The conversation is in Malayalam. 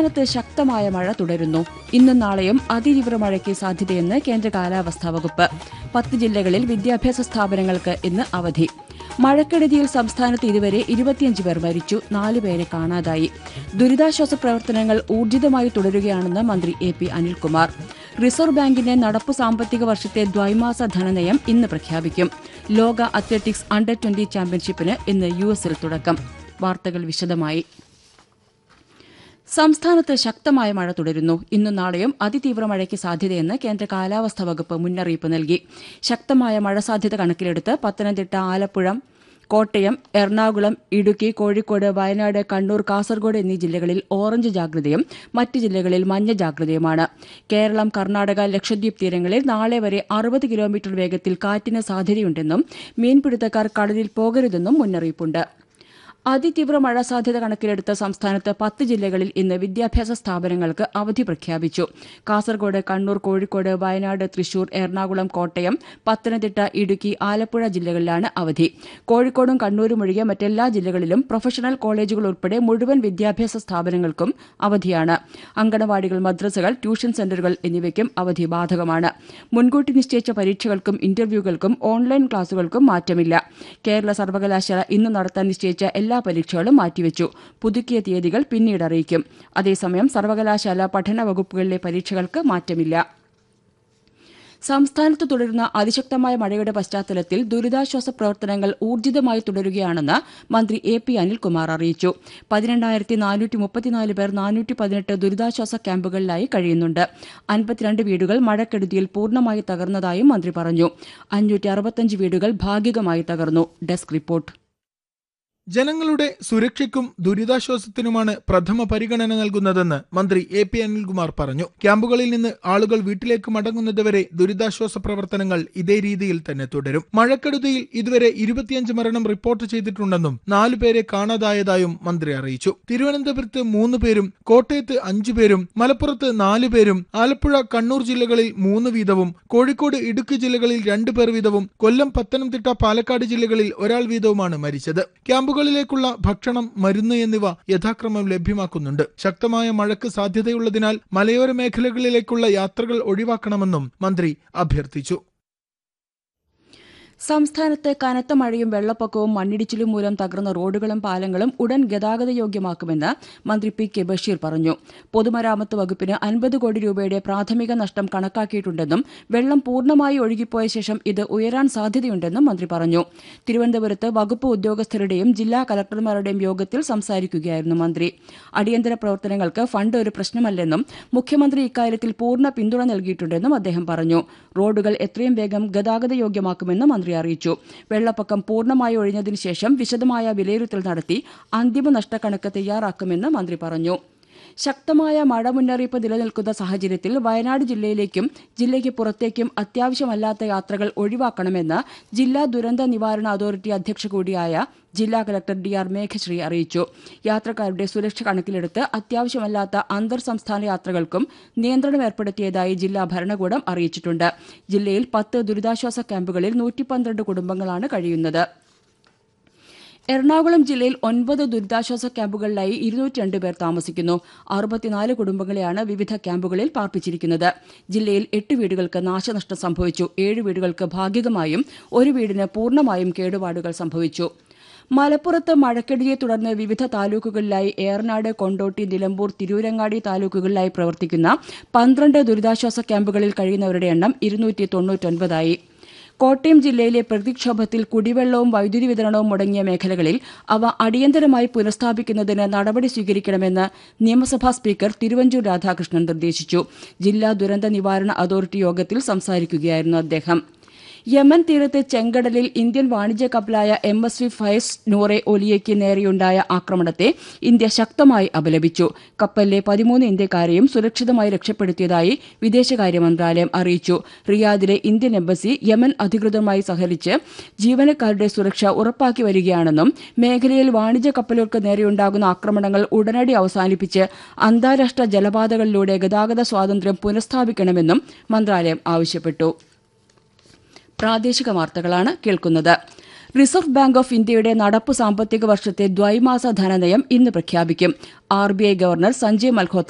സംസ്ഥാനത്ത് ശക്തമായ മഴ തുടരുന്നു ഇന്നും നാളെയും അതിതീവ്ര മഴയ്ക്ക് സാധ്യതയെന്ന് കേന്ദ്ര കാലാവസ്ഥാ വകുപ്പ് പത്ത് ജില്ലകളിൽ വിദ്യാഭ്യാസ സ്ഥാപനങ്ങൾക്ക് ഇന്ന് അവധി മഴക്കെടുതിയിൽ സംസ്ഥാനത്ത് ഇതുവരെ ഇരുപത്തിയഞ്ച് പേർ മരിച്ചു നാലുപേരെ കാണാതായി ദുരിതാശ്വാസ പ്രവർത്തനങ്ങൾ ഊർജിതമായി തുടരുകയാണെന്ന് മന്ത്രി എ പി അനിൽകുമാർ റിസർവ് ബാങ്കിന്റെ നടപ്പു സാമ്പത്തിക വർഷത്തെ ദ്വൈമാസ ധനനയം ഇന്ന് പ്രഖ്യാപിക്കും ലോക അത്ലറ്റിക്സ് അണ്ടർ ട്വന്റി ചാമ്പ്യൻഷിപ്പിന് ഇന്ന് യു എസിൽ തുടക്കം വാർത്തകൾ വിശദമായി സംസ്ഥാനത്ത് ശക്തമായ മഴ തുടരുന്നു ഇന്നും നാളെയും അതിതീവ്ര മഴയ്ക്ക് സാധ്യതയെന്ന് കേന്ദ്ര കാലാവസ്ഥാ വകുപ്പ് മുന്നറിയിപ്പ് നൽകി ശക്തമായ മഴ സാധ്യത കണക്കിലെടുത്ത് പത്തനംതിട്ട ആലപ്പുഴ കോട്ടയം എറണാകുളം ഇടുക്കി കോഴിക്കോട് വയനാട് കണ്ണൂർ കാസർഗോഡ് എന്നീ ജില്ലകളിൽ ഓറഞ്ച് ജാഗ്രതയും മറ്റ് ജില്ലകളിൽ മഞ്ഞ ജാഗ്രതയുമാണ് കേരളം കർണാടക ലക്ഷദ്വീപ് തീരങ്ങളിൽ നാളെ വരെ അറുപത് കിലോമീറ്റർ വേഗത്തിൽ കാറ്റിന് സാധ്യതയുണ്ടെന്നും മീൻപിടുത്തക്കാർ കടലിൽ പോകരുതെന്നും മുന്നറിയിപ്പുണ്ട് അതിതീവ്ര മഴ സാധ്യത കണക്കിലെടുത്ത് സംസ്ഥാനത്ത് പത്ത് ജില്ലകളിൽ ഇന്ന് വിദ്യാഭ്യാസ സ്ഥാപനങ്ങൾക്ക് അവധി പ്രഖ്യാപിച്ചു കാസർഗോഡ് കണ്ണൂർ കോഴിക്കോട് വയനാട് തൃശൂർ എറണാകുളം കോട്ടയം പത്തനംതിട്ട ഇടുക്കി ആലപ്പുഴ ജില്ലകളിലാണ് അവധി കോഴിക്കോടും കണ്ണൂരും ഒഴികെ മറ്റെല്ലാ ജില്ലകളിലും പ്രൊഫഷണൽ കോളേജുകൾ ഉൾപ്പെടെ മുഴുവൻ വിദ്യാഭ്യാസ സ്ഥാപനങ്ങൾക്കും അവധിയാണ് അങ്കണവാടികൾ മദ്രസകൾ ട്യൂഷൻ സെന്ററുകൾ എന്നിവയ്ക്കും അവധി ബാധകമാണ് മുൻകൂട്ടി നിശ്ചയിച്ച പരീക്ഷകൾക്കും ഇന്റർവ്യൂകൾക്കും ഓൺലൈൻ ക്ലാസുകൾക്കും മാറ്റമില്ല കേരള സർവകലാശാല ഇന്ന് നടത്താൻ നിശ്ചയിച്ച എല്ലാ പരീക്ഷകളും മാറ്റിവെച്ചു പുതുക്കിയ തീയതികൾ പിന്നീട് അറിയിക്കും അതേസമയം സർവകലാശാല പഠന വകുപ്പുകളിലെ പരീക്ഷകൾക്ക് മാറ്റമില്ല സംസ്ഥാനത്ത് തുടരുന്ന അതിശക്തമായ മഴയുടെ പശ്ചാത്തലത്തിൽ ദുരിതാശ്വാസ പ്രവർത്തനങ്ങൾ ഊർജിതമായി തുടരുകയാണെന്ന് മന്ത്രി എ പി അനിൽകുമാർ അറിയിച്ചു പതിനെണ്ണായിരത്തി നാനൂറ്റി മുപ്പത്തിനാല് പേർ നാനൂറ്റി പതിനെട്ട് ദുരിതാശ്വാസ ക്യാമ്പുകളിലായി കഴിയുന്നുണ്ട് അൻപത്തിരണ്ട് വീടുകൾ മഴക്കെടുതിയിൽ പൂർണ്ണമായി തകർന്നതായും മന്ത്രി പറഞ്ഞു അഞ്ഞൂറ്റി അറുപത്തഞ്ച് വീടുകൾ ഭാഗികമായി തകർന്നു ഡെസ്ക് റിപ്പോർട്ട് ജനങ്ങളുടെ സുരക്ഷയ്ക്കും ദുരിതാശ്വാസത്തിനുമാണ് പ്രഥമ പരിഗണന നൽകുന്നതെന്ന് മന്ത്രി എ പി അനിൽകുമാർ പറഞ്ഞു ക്യാമ്പുകളിൽ നിന്ന് ആളുകൾ വീട്ടിലേക്ക് മടങ്ങുന്നതുവരെ ദുരിതാശ്വാസ പ്രവർത്തനങ്ങൾ ഇതേ രീതിയിൽ തന്നെ തുടരും മഴക്കെടുതിയിൽ ഇതുവരെ ഇരുപത്തിയഞ്ച് മരണം റിപ്പോർട്ട് ചെയ്തിട്ടുണ്ടെന്നും നാലു പേരെ കാണാതായതായും മന്ത്രി അറിയിച്ചു തിരുവനന്തപുരത്ത് മൂന്ന് പേരും കോട്ടയത്ത് അഞ്ചു പേരും മലപ്പുറത്ത് നാലു പേരും ആലപ്പുഴ കണ്ണൂർ ജില്ലകളിൽ മൂന്ന് വീതവും കോഴിക്കോട് ഇടുക്കി ജില്ലകളിൽ രണ്ടു പേർ വീതവും കൊല്ലം പത്തനംതിട്ട പാലക്കാട് ജില്ലകളിൽ ഒരാൾ വീതവുമാണ് മരിച്ചത് ക്യാമ്പുകളിലേക്കുള്ള ഭക്ഷണം മരുന്ന് എന്നിവ യഥാക്രമം ലഭ്യമാക്കുന്നുണ്ട് ശക്തമായ മഴയ്ക്ക് സാധ്യതയുള്ളതിനാൽ മലയോര മേഖലകളിലേക്കുള്ള യാത്രകൾ ഒഴിവാക്കണമെന്നും മന്ത്രി അഭ്യർത്ഥിച്ചു സംസ്ഥാനത്ത് കനത്ത മഴയും വെള്ളപ്പൊക്കവും മണ്ണിടിച്ചിലും മൂലം തകർന്ന റോഡുകളും പാലങ്ങളും ഉടൻ ഗതാഗതയോഗ്യമാക്കുമെന്ന് മന്ത്രി പി കെ ബഷീർ പറഞ്ഞു പൊതുമരാമത്ത് വകുപ്പിന് അൻപത് കോടി രൂപയുടെ പ്രാഥമിക നഷ്ടം കണക്കാക്കിയിട്ടുണ്ടെന്നും വെള്ളം പൂർണ്ണമായി ഒഴുകിപ്പോയ ശേഷം ഇത് ഉയരാൻ സാധ്യതയുണ്ടെന്നും മന്ത്രി പറഞ്ഞു തിരുവനന്തപുരത്ത് വകുപ്പ് ഉദ്യോഗസ്ഥരുടെയും ജില്ലാ കലക്ടർമാരുടെയും യോഗത്തിൽ സംസാരിക്കുകയായിരുന്നു മന്ത്രി അടിയന്തര പ്രവർത്തനങ്ങൾക്ക് ഫണ്ട് ഒരു പ്രശ്നമല്ലെന്നും മുഖ്യമന്ത്രി ഇക്കാര്യത്തിൽ പൂർണ്ണ പിന്തുണ നൽകിയിട്ടുണ്ടെന്നും അദ്ദേഹം പറഞ്ഞു റോഡുകൾ എത്രയും വേഗം ഗതാഗതയോഗ്യമാക്കുമെന്ന് മന്ത്രി അറിയിച്ചു വെള്ളപ്പൊക്കം പൂർണ്ണമായി ഒഴിഞ്ഞതിനു ശേഷം വിശദമായ വിലയിരുത്തൽ നടത്തി അന്തിമ നഷ്ടക്കണക്ക് തയ്യാറാക്കുമെന്ന് മന്ത്രി പറഞ്ഞു ശക്തമായ മഴ മുന്നറിയിപ്പ് നിലനിൽക്കുന്ന സാഹചര്യത്തിൽ വയനാട് ജില്ലയിലേക്കും ജില്ലയ്ക്ക് പുറത്തേക്കും അത്യാവശ്യമല്ലാത്ത യാത്രകൾ ഒഴിവാക്കണമെന്ന് ജില്ലാ ദുരന്ത നിവാരണ അതോറിറ്റി അധ്യക്ഷ കൂടിയായ ജില്ലാ കലക്ടർ ഡി ആർ മേഘശ്രീ അറിയിച്ചു യാത്രക്കാരുടെ സുരക്ഷ കണക്കിലെടുത്ത് അത്യാവശ്യമല്ലാത്ത അന്തർ സംസ്ഥാന യാത്രകൾക്കും നിയന്ത്രണം ഏർപ്പെടുത്തിയതായി ജില്ലാ ഭരണകൂടം അറിയിച്ചിട്ടുണ്ട് ജില്ലയിൽ പത്ത് ദുരിതാശ്വാസ ക്യാമ്പുകളിൽ നൂറ്റി പന്ത്രണ്ട് കുടുംബങ്ങളാണ് കഴിയുന്നത് എറണാകുളം ജില്ലയിൽ ഒൻപത് ദുരിതാശ്വാസ ക്യാമ്പുകളിലായി ഇരുന്നൂറ്റി പേർ താമസിക്കുന്നു അറുപത്തിനാല് കുടുംബങ്ങളെയാണ് വിവിധ ക്യാമ്പുകളിൽ പാർപ്പിച്ചിരിക്കുന്നത് ജില്ലയിൽ എട്ട് വീടുകൾക്ക് നാശനഷ്ടം സംഭവിച്ചു ഏഴ് വീടുകൾക്ക് ഭാഗികമായും ഒരു വീടിന് പൂർണ്ണമായും കേടുപാടുകൾ സംഭവിച്ചു മലപ്പുറത്ത് മഴക്കെടുതിയെ തുടർന്ന് വിവിധ താലൂക്കുകളിലായി ഏറനാട് കൊണ്ടോട്ടി നിലമ്പൂർ തിരൂരങ്ങാടി താലൂക്കുകളിലായി പ്രവർത്തിക്കുന്ന പന്ത്രണ്ട് ദുരിതാശ്വാസ ക്യാമ്പുകളിൽ കഴിയുന്നവരുടെ എണ്ണം ഇരുന്നൂറ്റി തൊണ്ണൂറ്റൊൻപതായി കോട്ടയം ജില്ലയിലെ പ്രകൃതിക്ഷോഭത്തിൽ കുടിവെള്ളവും വൈദ്യുതി വിതരണവും മുടങ്ങിയ മേഖലകളിൽ അവ അടിയന്തരമായി പുനഃസ്ഥാപിക്കുന്നതിന് നടപടി സ്വീകരിക്കണമെന്ന് നിയമസഭാ സ്പീക്കർ തിരുവഞ്ചൂർ രാധാകൃഷ്ണൻ നിർദ്ദേശിച്ചു ജില്ലാ ദുരന്ത നിവാരണ അതോറിറ്റി യോഗത്തിൽ സംസാരിക്കുകയായിരുന്നു അദ്ദേഹം യമൻ തീരത്ത് ചെങ്കടലിൽ ഇന്ത്യൻ വാണിജ്യ കപ്പലായ M S V Fayez Noure ഒലിയയ്ക്ക് നേരെയുണ്ടായ ആക്രമണത്തെ ഇന്ത്യ ശക്തമായി അപലപിച്ചു കപ്പലിലെ പതിമൂന്ന് ഇന്ത്യക്കാരെയും സുരക്ഷിതമായി രക്ഷപ്പെടുത്തിയതായി വിദേശകാര്യ മന്ത്രാലയം അറിയിച്ചു റിയാദിലെ ഇന്ത്യൻ എംബസി യമൻ അധികൃതരുമായി സഹകരിച്ച് ജീവനക്കാരുടെ സുരക്ഷ ഉറപ്പാക്കി വരികയാണെന്നും മേഖലയിൽ വാണിജ്യ കപ്പലുകൾക്ക് നേരെയുണ്ടാകുന്ന ആക്രമണങ്ങൾ ഉടനടി അവസാനിപ്പിച്ച് അന്താരാഷ്ട്ര ജലപാതകളിലൂടെ ഗതാഗത സ്വാതന്ത്ര്യം പുനഃസ്ഥാപിക്കണമെന്നും മന്ത്രാലയം ആവശ്യപ്പെട്ടു പ്രാദേശിക വാർത്തകളാണ് കേൾക്കുന്നത് റിസർവ് ബാങ്ക് ഓഫ് ഇന്ത്യയുടെ നടപ്പു സാമ്പത്തിക വർഷത്തെ ദ്വൈമാസ ധനനയം ഇന്ന് പ്രഖ്യാപിക്കും R B I governor Sanjay Malhotra